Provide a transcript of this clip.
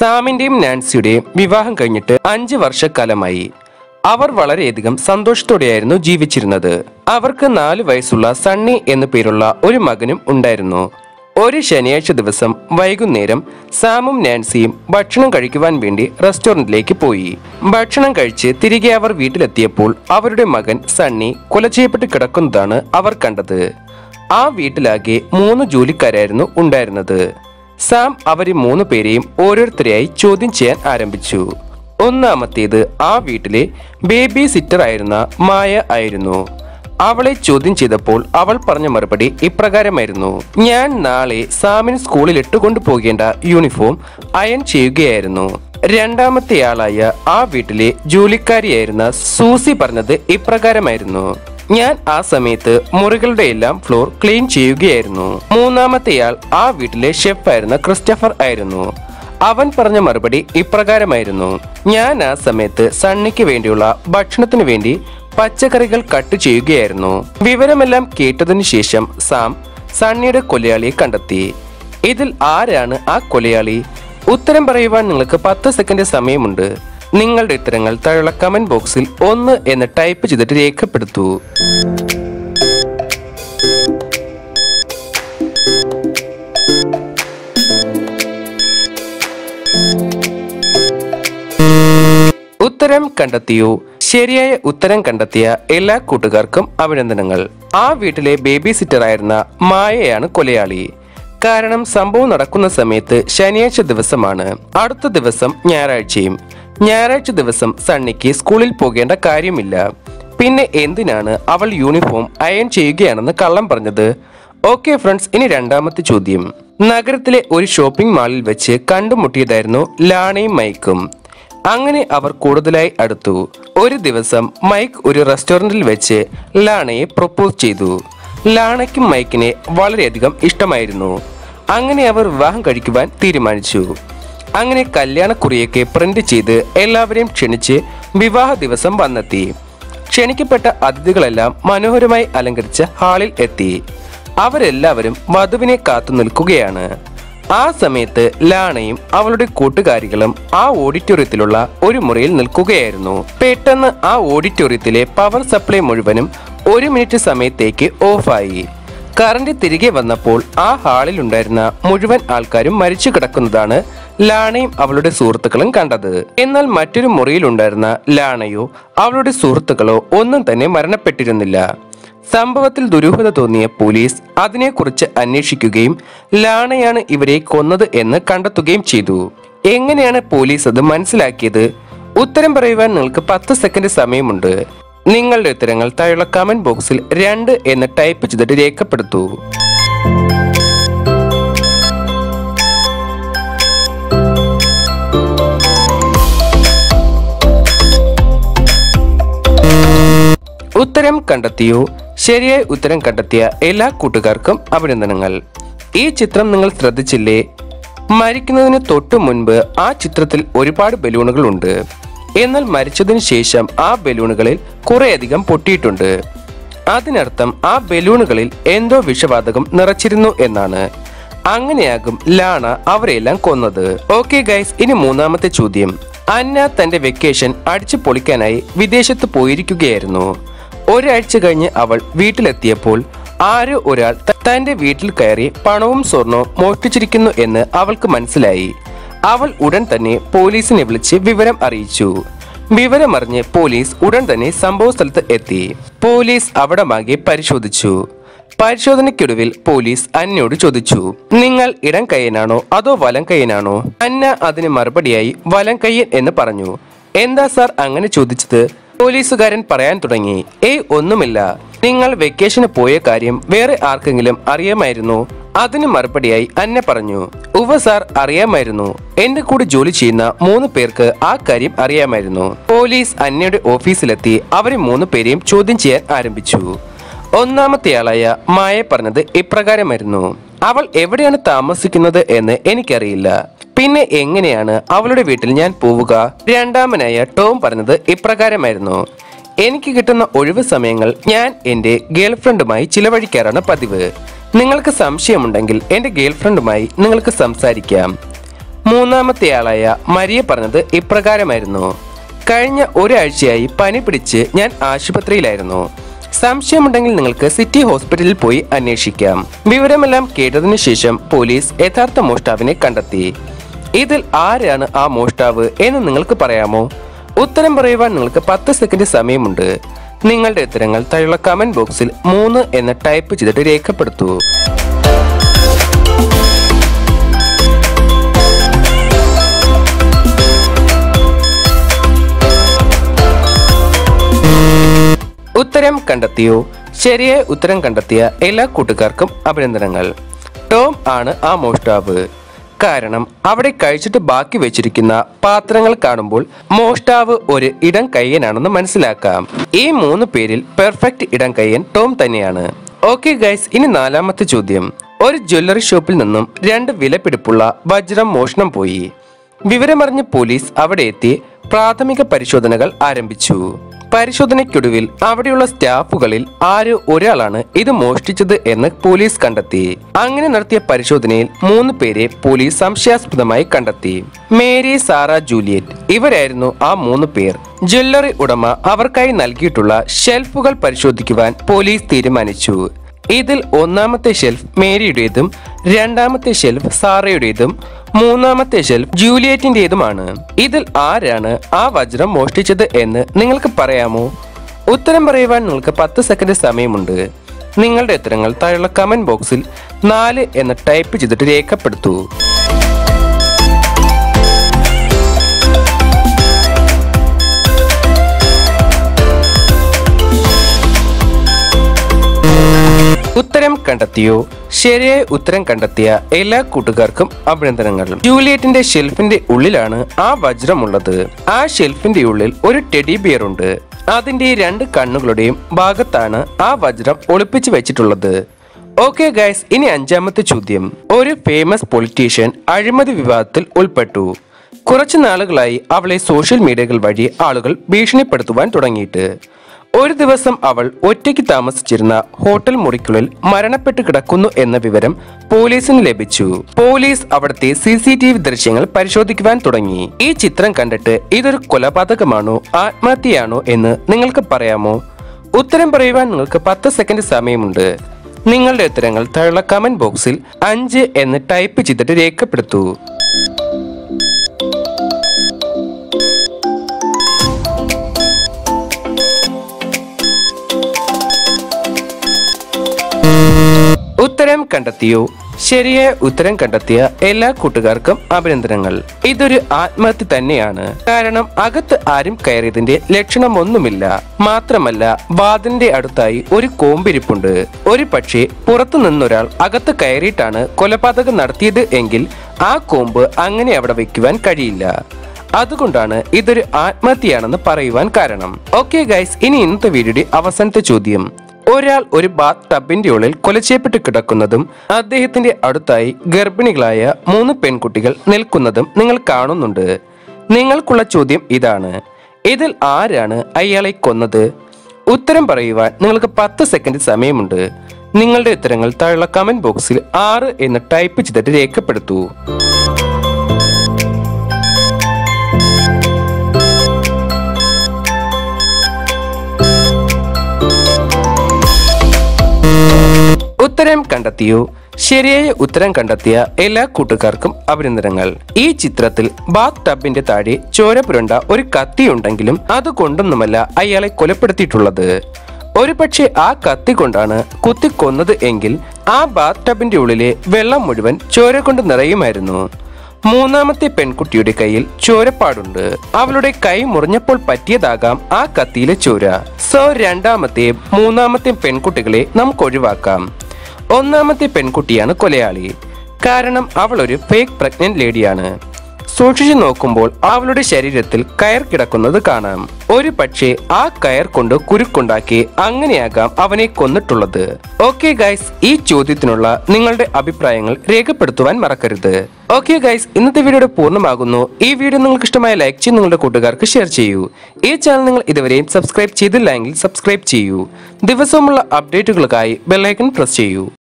സാമിന്റെയും നാൻസിയുടെയും വിവാഹം കഴിഞ്ഞിട്ട് അഞ്ച് വർഷക്കാലമായി അവർ വളരെയധികം സന്തോഷത്തോടെയായിരുന്നു ജീവിച്ചിരുന്നത് അവർക്ക് നാല് വയസ്സുള്ള സണ്ണി എന്നു പേരുള്ള ഒരു മകനും ഉണ്ടായിരുന്നു ഒരു ശനിയാഴ്ച ദിവസം വൈകുന്നേരം സാമും നാൻസിയും ഭക്ഷണം കഴിക്കുവാൻ വേണ്ടി റെസ്റ്റോറന്റിലേക്ക് പോയി ഭക്ഷണം കഴിച്ച് തിരികെ അവർ വീട്ടിലെത്തിയപ്പോൾ അവരുടെ മകൻ സണ്ണി കൊല ചെയ്യപ്പെട്ട് കിടക്കുന്നതാണ് അവർ കണ്ടത് ആ വീട്ടിലാകെ മൂന്ന് ജോലിക്കാരായിരുന്നു ഉണ്ടായിരുന്നത് സാം അവരെ മൂന്ന് പേരെയും ഓരോരുത്തരെയായി ചോദ്യം ചെയ്യാൻ ആരംഭിച്ചു ഒന്നാമത്തേത് ആ വീട്ടിലെ ബേബി സിറ്റർ ആയിരുന്ന മായ ആയിരുന്നു അവളെ ചോദ്യം ചെയ്തപ്പോൾ അവൾ പറഞ്ഞ മറുപടി ഇപ്രകാരമായിരുന്നു ഞാൻ നാളെ സാമിന് സ്കൂളിൽ ഇട്ടുകൊണ്ടു പോകേണ്ട യൂണിഫോം അയൺ ചെയ്യുകയായിരുന്നു രണ്ടാമത്തെയാളായ ആ വീട്ടിലെ ജോലിക്കാരിയായിരുന്ന സൂസി പറഞ്ഞത് ഇപ്രകാരമായിരുന്നു ഞാൻ ആ സമയത്ത് മുറികളുടെ എല്ലാം ഫ്ലോർ ക്ലീൻ ചെയ്യുകയായിരുന്നു മൂന്നാമത്തെയാൾ ആ വീട്ടിലെ ഷെഫായിരുന്ന ക്രിസ്റ്റഫർ ആയിരുന്നു അവൻ പറഞ്ഞ മറുപടി ഇപ്രകാരമായിരുന്നു ഞാൻ ആ സമയത്ത് സണ്ണിക്ക് വേണ്ടിയുള്ള ഭക്ഷണത്തിന് വേണ്ടി പച്ചക്കറികൾ കട്ട് ചെയ്യുകയായിരുന്നു വിവരമെല്ലാം കേട്ടതിനു ശേഷം സാം സണ്ണിയുടെ കൊലയാളിയെ കണ്ടെത്തി ഇതിൽ ആരാണ് ആ കൊലയാളി ഉത്തരം പറയുവാൻ നിങ്ങൾക്ക് പത്ത് സെക്കൻഡ് സമയമുണ്ട് നിങ്ങളുടെ ഉത്തരങ്ങൾ താഴെയുള്ള കമന്റ് ബോക്സിൽ ഒന്ന് എന്ന് ടൈപ്പ് ചെയ്തിട്ട് രേഖപ്പെടുത്തൂ ഉത്തരം കണ്ടെത്തിയോ ശരിയായ ഉത്തരം കണ്ടെത്തിയ എല്ലാ കൂട്ടുകാർക്കും അഭിനന്ദനങ്ങൾ ആ വീട്ടിലെ ബേബി സിറ്റർ ആയിരുന്ന മായയാണ് കൊലയാളി കാരണം സംഭവം നടക്കുന്ന സമയത്ത് ശനിയാഴ്ച ദിവസമാണ് അടുത്ത ദിവസം ഞായറാഴ്ചയും ഞായറാഴ്ച ദിവസം സണ്ണിക്ക് സ്കൂളിൽ പോകേണ്ട കാര്യമില്ല പിന്നെ എന്തിനാണ് അവൾ യൂണിഫോം അയൺ ചെയ്യുകയാണെന്ന് കള്ളം പറഞ്ഞത് ഓക്കെ ഫ്രണ്ട്സ് ഇനി രണ്ടാമത്തെ ചോദ്യം നഗരത്തിലെ ഒരു ഷോപ്പിംഗ് മാളിൽ വെച്ച് കണ്ടുമുട്ടിയതായിരുന്നു ലാണയും മൈക്കും അങ്ങനെ അവർ കൂടുതലായി അടുത്തു ഒരു ദിവസം മൈക്ക് ഒരു റെസ്റ്റോറന്റിൽ വെച്ച് ലാണയെ പ്രൊപ്പോസ് ചെയ്തു ലാണയ്ക്കും മൈക്കിനെ വളരെയധികം ഇഷ്ടമായിരുന്നു അങ്ങനെ അവർ വിവാഹം കഴിക്കുവാൻ തീരുമാനിച്ചു അങ്ങനെ കല്യാണക്കുറിയൊക്കെ പ്രിന്റ് ചെയ്ത് എല്ലാവരെയും ക്ഷണിച്ച് വിവാഹ ദിവസം വന്നെത്തി ക്ഷണിക്കപ്പെട്ട അതിഥികളെല്ലാം മനോഹരമായി അലങ്കരിച്ച ഹാളിൽ എത്തി അവരെല്ലാവരും വധുവിനെ കാത്തു നിൽക്കുകയാണ് ആ സമയത്ത് ലാണയും അവളുടെ കൂട്ടുകാരികളും ആ ഓഡിറ്റോറിയത്തിലുള്ള ഒരു മുറിയിൽ നിൽക്കുകയായിരുന്നു പെട്ടെന്ന് ആ ഓഡിറ്റോറിയത്തിലെ പവർ സപ്ലൈ മുഴുവനും ഒരു മിനിറ്റ് സമയത്തേക്ക് ഓഫായി കറണ്ട് തിരികെ വന്നപ്പോൾ ആ ഹാളിൽ ഉണ്ടായിരുന്ന മുഴുവൻ ആൾക്കാരും മരിച്ചു കിടക്കുന്നതാണ് ലാണയും അവളുടെ സുഹൃത്തുക്കളും കണ്ടത് എന്നാൽ മറ്റൊരു മുറിയിലുണ്ടായിരുന്ന ലാണയോ അവളുടെ സുഹൃത്തുക്കളോ ഒന്നും തന്നെ മരണപ്പെട്ടിരുന്നില്ല സംഭവത്തിൽ ദുരൂഹത തോന്നിയ പോലീസ് അതിനെക്കുറിച്ച് അന്വേഷിക്കുകയും ലാണയാണ് ഇവരെ കൊന്നത് എന്ന് കണ്ടെത്തുകയും ചെയ്തു എങ്ങനെയാണ് പോലീസ് അത് മനസ്സിലാക്കിയത് ഉത്തരം പറയുവാൻ നിങ്ങൾക്ക് പത്ത് സെക്കൻഡ് സമയമുണ്ട് നിങ്ങളുടെ ഉത്തരങ്ങൾ താഴെയുള്ള കമന്റ് ബോക്സിൽ രണ്ട് എന്ന് ടൈപ്പ് ചെയ്തിട്ട് രേഖപ്പെടുത്തൂ ഉത്തരം കണ്ടെത്തിയോ ശരിയായ ഉത്തരം കണ്ടെത്തിയ എല്ലാ കൂട്ടുകാർക്കും അഭിനന്ദനങ്ങൾ ഈ ചിത്രം നിങ്ങൾ ശ്രദ്ധിച്ചില്ലേ മരിക്കുന്നതിന് തൊട്ടു മുൻപ് ആ ചിത്രത്തിൽ ഒരുപാട് ബലൂണുകൾ ഉണ്ട് എന്നാൽ മരിച്ചതിന് ശേഷം ആ ബലൂണുകളിൽ കുറേയധികം പൊട്ടിയിട്ടുണ്ട് അതിനർത്ഥം ആ ബലൂണുകളിൽ എന്തോ വിഷവാതകം നിറച്ചിരുന്നു എന്നാണ് അങ്ങനെയാകും ലാണ അവരെല്ലാം കൊന്നത് ഓക്കെ ഗൈസ് ഇനി മൂന്നാമത്തെ ചോദ്യം അന്ന തന്റെ വെക്കേഷൻ അടിച്ചു പൊളിക്കാനായി വിദേശത്ത് പോയിരിക്കുകയായിരുന്നു ഒരാഴ്ച കഴിഞ്ഞ് അവൾ വീട്ടിലെത്തിയപ്പോൾ ആരോ ഒരാൾ ത- തന്റെ വീട്ടിൽ കയറി പണവും സ്വർണവും മോഷ്ടിച്ചിരിക്കുന്നു എന്ന് അവൾക്ക് മനസ്സിലായി അവൾ ഉടൻ തന്നെ പോലീസിനെ വിളിച്ച് വിവരം അറിയിച്ചു വിവരമറിഞ്ഞ് പോലീസ് ഉടൻ തന്നെ സംഭവ സ്ഥലത്ത് എത്തി പോലീസ് അവിടമാകെ പരിശോധിച്ചു പരിശോധനയ്ക്കൊടുവിൽ പോലീസ് അന്നയോട് ചോദിച്ചു നിങ്ങൾ ഇടം കയ്യനാണോ അതോ വലം കയ്യനാണോ അന്ന അതിന് മറുപടിയായി വലം കയ്യൻ എന്ന് പറഞ്ഞു എന്താ സാർ അങ്ങനെ ചോദിച്ചത് പോലീസുകാരൻ പറയാൻ തുടങ്ങി ഏയ് ഒന്നുമില്ല നിങ്ങൾ വെക്കേഷന് പോയ കാര്യം വേറെ ആർക്കെങ്കിലും അറിയാമായിരുന്നോ അതിന് മറുപടിയായി അന്ന പറഞ്ഞു ഉവ സാർ അറിയാമായിരുന്നു എന്റെ കൂടെ ജോലി ചെയ്യുന്ന മൂന്ന് പേർക്ക് ആ കാര്യം അറിയാമായിരുന്നു പോലീസ് അന്നയുടെ ഓഫീസിലെത്തി അവരെ മൂന്ന് പേരെയും ചോദ്യം ചെയ്യാൻ ആരംഭിച്ചു ഒന്നാമത്തെയാളായ മായ പറഞ്ഞത് ഇപ്രകാരമായിരുന്നു അവൾ എവിടെയാണ് താമസിക്കുന്നത് എന്ന് എനിക്കറിയില്ല പിന്നെ എങ്ങനെയാണ് അവളുടെ വീട്ടിൽ ഞാൻ പോവുക രണ്ടാമനായ ടോം പറഞ്ഞത് ഇപ്രകാരമായിരുന്നു എനിക്ക് കിട്ടുന്ന ഒഴിവ് സമയങ്ങൾ ഞാൻ എൻ്റെ ഗേൾഫ്രണ്ടുമായി ചിലവഴിക്കാറാണ് പതിവ് നിങ്ങൾക്ക് സംശയമുണ്ടെങ്കിൽ എൻ്റെ ഗേൾഫ്രണ്ടുമായി നിങ്ങൾക്ക് സംസാരിക്കാം മൂന്നാമത്തെയാളായ മരിയ പറഞ്ഞത് ഇപ്രകാരമായിരുന്നു കഴിഞ്ഞ ഒരാഴ്ചയായി പനി പിടിച്ച് ഞാൻ ആശുപത്രിയിലായിരുന്നു സംശയമുണ്ടെങ്കിൽ നിങ്ങൾക്ക് സിറ്റി ഹോസ്പിറ്റലിൽ പോയി അന്വേഷിക്കാം വിവരമെല്ലാം കേട്ടതിനു ശേഷം പോലീസ് യഥാർത്ഥ മോഷ്ടാവിനെ കണ്ടെത്തി ഇതിൽ ആരാണ് ആ മോഷ്ടാവ് എന്ന് നിങ്ങൾക്ക് പറയാമോ ഉത്തരം പറയുവാൻ നിങ്ങൾക്ക് പത്ത് സെക്കൻഡ് സമയമുണ്ട് നിങ്ങളുടെ ഉത്തരങ്ങൾ താഴെയുള്ള കമന്റ് ബോക്സിൽ മൂന്ന് എന്ന് ടൈപ്പ് ചെയ്തിട്ട് രേഖപ്പെടുത്തൂ ഉത്തരം കണ്ടെത്തിയോ ശരിയായ ഉത്തരം കണ്ടെത്തിയ എല്ലാ കൂട്ടുകാർക്കും അഭിനന്ദനങ്ങൾ ടോം ആണ് ആ മോഷ്ടാവ് കാരണം അവിടെ കഴിച്ചിട്ട് ബാക്കി വെച്ചിരിക്കുന്ന പാത്രങ്ങൾ കാണുമ്പോൾ മോഷ്ടാവ് ഒരു ഇടം കയ്യനാണെന്ന് മനസ്സിലാക്കാം ഈ മൂന്ന് പേരിൽ പെർഫെക്റ്റ് ഇടം കയ്യൻ ടോം തന്നെയാണ് ഓക്കെ ഗൈസ് ഇനി നാലാമത്തെ ചോദ്യം ഒരു ജ്വല്ലറി ഷോപ്പിൽ നിന്നും രണ്ട് വിലപിടിപ്പുള്ള വജ്രം മോഷണം പോയി വിവരമറിഞ്ഞ പോലീസ് അവിടെ എത്തി പ്രാഥമിക പരിശോധനകൾ ആരംഭിച്ചു പരിശോധനയ്ക്കൊടുവിൽ അവിടെയുള്ള സ്റ്റാഫുകളിൽ ആരോ ഒരാളാണ് ഇത് മോഷ്ടിച്ചത് എന്ന് പോലീസ് കണ്ടെത്തി അങ്ങനെ നടത്തിയ പരിശോധനയിൽ മൂന്ന് പേരെ പോലീസ് സംശയാസ്പദമായി കണ്ടെത്തി മേരി സാറ ജൂലിയറ്റ് ഇവരായിരുന്നു ആ മൂന്ന് പേർ ജ്വല്ലറി ഉടമ അവർക്കായി നൽകിയിട്ടുള്ള ഷെൽഫുകൾ പരിശോധിക്കുവാൻ പോലീസ് തീരുമാനിച്ചു ഇതിൽ ഒന്നാമത്തെ ഷെൽഫ് മേരിയുടേതും രണ്ടാമത്തെ ഷെൽഫ് സാറയുടേതും മൂന്നാമത്തെ ഷെൽഫ് ജൂലിയറ്റിന്റേതുമാണ് ഇതിൽ ആരാണ് ആ വജ്രം മോഷ്ടിച്ചത് എന്ന് നിങ്ങൾക്ക് പറയാമോ ഉത്തരം പറയുവാൻ നിങ്ങൾക്ക് പത്ത് സെക്കൻഡ് സമയമുണ്ട് നിങ്ങളുടെ ഉത്തരങ്ങൾ താഴെയുള്ള കമന്റ് ബോക്സിൽ നാല് എന്ന് ടൈപ്പ് ചെയ്തിട്ട് രേഖപ്പെടുത്തൂ ഉത്തരം കണ്ടെത്തിയോ ശരിയായ ഉത്തരം കണ്ടെത്തിയ എല്ലാ കൂട്ടുകാർക്കും അഭിനന്ദനങ്ങൾ ജൂലിയറ്റിന്റെ ഷെൽഫിന്റെ ഉള്ളിലാണ് ആ വജ്രമുള്ളത് ആ ഷെൽഫിന്റെ ഉള്ളിൽ ഒരു ടെഡി ബിയർ ഉണ്ട് അതിന്റെ രണ്ട് കണ്ണുകളുടെയും ഭാഗത്താണ് ആ വജ്രം ഒളിപ്പിച്ചു വെച്ചിട്ടുള്ളത് ഓക്കെ ഗൈസ് ഇനി അഞ്ചാമത്തെ ചോദ്യം ഒരു ഫേമസ് പൊളിറ്റീഷ്യൻ അഴിമതി വിവാദത്തിൽ ഉൾപ്പെട്ടു കുറച്ചു നാളുകളായി അവളെ സോഷ്യൽ മീഡിയകൾ വഴി ആളുകൾ ഭീഷണിപ്പെടുത്തുവാൻ തുടങ്ങിയിട്ട് ഒരു ദിവസം അവൾ ഒറ്റയ്ക്ക് താമസിച്ചിരുന്ന ഹോട്ടൽ മുറിക്കുള്ളിൽ മരണപ്പെട്ട് കിടക്കുന്നു എന്ന വിവരം പോലീസിന് ലഭിച്ചു പോലീസ് അവിടുത്തെ സി സി ടി വി ദൃശ്യങ്ങൾ പരിശോധിക്കുവാൻ തുടങ്ങി ഈ ചിത്രം കണ്ടിട്ട് ഇതൊരു കൊലപാതകമാണോ ആത്മഹത്യയാണോ എന്ന് നിങ്ങൾക്ക് പറയാമോ ഉത്തരം പറയുവാൻ നിങ്ങൾക്ക് പത്ത് സെക്കൻഡ് സമയമുണ്ട് നിങ്ങളുടെ ഉത്തരങ്ങൾ താഴെയുള്ള കമന്റ് ബോക്സിൽ അഞ്ച് എന്ന് ടൈപ്പ് ചെയ്തിട്ട് രേഖപ്പെടുത്തൂ ഉത്തരം കണ്ടെത്തിയോ ശരിയായ ഉത്തരം കണ്ടെത്തിയ എല്ലാ കൂട്ടുകാർക്കും അഭിനന്ദനങ്ങൾ ഇതൊരു ആത്മഹത്യ തന്നെയാണ് കാരണം അകത്ത് ആരും കയറിയതിന്റെ ലക്ഷണമൊന്നുമില്ല മാത്രമല്ല വാതിലിന്റെ അടുത്തായി ഒരു കോമ്പിരിപ്പുണ്ട് ഒരു പക്ഷേ പുറത്തു നിന്നൊരാൾ അകത്ത് കയറിയിട്ടാണ് കൊലപാതകം നടത്തിയത് എങ്കിൽ ആ കോമ്പ് അങ്ങനെ അവിടെ വെക്കുവാൻ കഴിയില്ല അതുകൊണ്ടാണ് ഇതൊരു ആത്മഹത്യയാണെന്ന് പറയുവാൻ കാരണം ഓക്കെ ഗൈസ് ഇനി ഇന്നത്തെ വീഡിയോയുടെ അവസാനത്തെ ചോദ്യം ഒരാൾ ഒരു ബാത്ത് ടബിന്റെ ഉള്ളിൽ കൊലച്ചേപ്പെട്ട് കിടക്കുന്നതും അദ്ദേഹത്തിന്റെ അടുത്തായി ഗർഭിണികളായ മൂന്ന് പെൺകുട്ടികൾ നിൽക്കുന്നതും നിങ്ങൾ കാണുന്നുണ്ട് നിങ്ങൾക്കുള്ള ചോദ്യം ഇതാണ് ഇതിൽ ആരാണ് അയാളെ കൊന്നത് ഉത്തരം പറയുവാൻ നിങ്ങൾക്ക് പത്ത് സെക്കൻഡ് സമയമുണ്ട് നിങ്ങളുടെ ഉത്തരങ്ങൾ താഴെയുള്ള കമന്റ് ബോക്സിൽ ആറ് എന്ന് ടൈപ്പ് ചെയ്തിട്ട് രേഖപ്പെടുത്തൂ ഉത്തരം കണ്ടെത്തിയോ ശരിയായ ഉത്തരം കണ്ടെത്തിയ എല്ലാ കൂട്ടുകാർക്കും അഭിനന്ദനങ്ങൾ ഈ ചിത്രത്തിൽ ബാത്ത് ടബിന്റെ താഴെ ചോര പുരണ്ട ഒരു കത്തിയുണ്ടെങ്കിലും അത് കൊണ്ടൊന്നുമല്ല അയാളെ കൊലപ്പെടുത്തിയിട്ടുള്ളത് ഒരു പക്ഷേ ആ കത്തി കൊണ്ടാണ് കുത്തിക്കൊന്നത് എങ്കിൽ ആ ബാത്ത് ടബിന്റെ ഉള്ളിലെ വെള്ളം മുഴുവൻ ചോര കൊണ്ട് നിറയുമായിരുന്നു മൂന്നാമത്തെ പെൺകുട്ടിയുടെ കയ്യിൽ ചോരപ്പാടുണ്ട് അവളുടെ കൈ മുറിഞ്ഞപ്പോൾ പറ്റിയതാകാം ആ കത്തിയിലെ ചോര സോ രണ്ടാമത്തെ മൂന്നാമത്തെ പെൺകുട്ടികളെ നമുക്ക് ഒഴിവാക്കാം ഒന്നാമത്തെ പെൺകുട്ടിയാണ് കൊലയാളി കാരണം അവൾ ഒരു ഫേക്ക് പ്രഗ്നന്റ് ലേഡിയാണ് സൂക്ഷിച്ചു നോക്കുമ്പോൾ അവളുടെ ശരീരത്തിൽ കയർ കിടക്കുന്നത് കാണാം ഒരു പക്ഷേ ആ കയർ കൊണ്ട് കുരുക്കുണ്ടാക്കി അങ്ങനെയാകാം അവനെ കൊന്നിട്ടുള്ളത് ഓക്കെ ഗൈസ് ഈ ചോദ്യത്തിനുള്ള നിങ്ങളുടെ അഭിപ്രായങ്ങൾ രേഖപ്പെടുത്തുവാൻ മറക്കരുത് ഓക്കെ ഗൈസ് ഇന്നത്തെ വീഡിയോയുടെ പൂർണ്ണമാകുന്നു ഈ വീഡിയോ നിങ്ങൾക്ക് ഇഷ്ടമായ ലൈക്ക് ചെയ്ത് നിങ്ങളുടെ കൂട്ടുകാർക്ക് ഷെയർ ചെയ്യൂ ഈ ചാനൽ നിങ്ങൾ ഇതുവരെയും സബ്സ്ക്രൈബ് ചെയ്തില്ല എങ്കിൽ സബ്സ്ക്രൈബ് ചെയ്യൂ ദിവസവുമുള്ള അപ്ഡേറ്റുകൾക്കായി ബെല്ലൈക്കൺ പ്രസ് ചെയ്യൂ